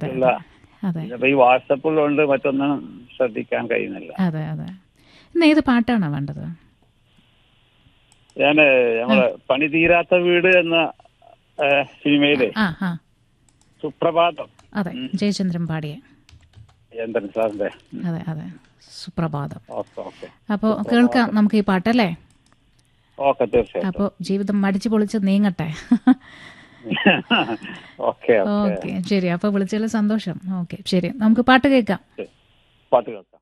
അതെ ഇല്ല. അതെ ഇപ്പൊ ഈ വാട്സപ്പിലുണ്ട് മറ്റൊന്നും ശ്രദ്ധിക്കാൻ കഴിയുന്നില്ല അതെ അതെ ഇന്ന് ഏത് പാട്ടാണോ വേണ്ടത് ഞാന് നമ്മളെ പണി തീരാത്ത വീട് എന്ന ഏ, സിനിമയിലെ ആ ആ സുപ്രഭാതം അതെ ജയചന്ദ്രൻ പാടിയ ചന്ദ്രൻ സാറിന്റെ അതെ അതെ സുപ്രഭാതം ഓക്കെ ഓക്കെ അപ്പോൾ കേൾക്കാം നമുക്ക് ഈ പാട്ടല്ലേ ഓക്കെ തീർച്ചയായിട്ടും അപ്പോൾ ജീവിതം മടിച്ചു പൊളിച്ച് നീങ്ങട്ടെ ഓക്കെ ഓക്കെ ഓക്കെ ശരി അപ്പോൾ വിളിച്ചതിൽ സന്തോഷം ഓക്കെ ശരി നമുക്ക് പാട്ട് കേൾക്കാം പാട്ട് കേൾക്കാം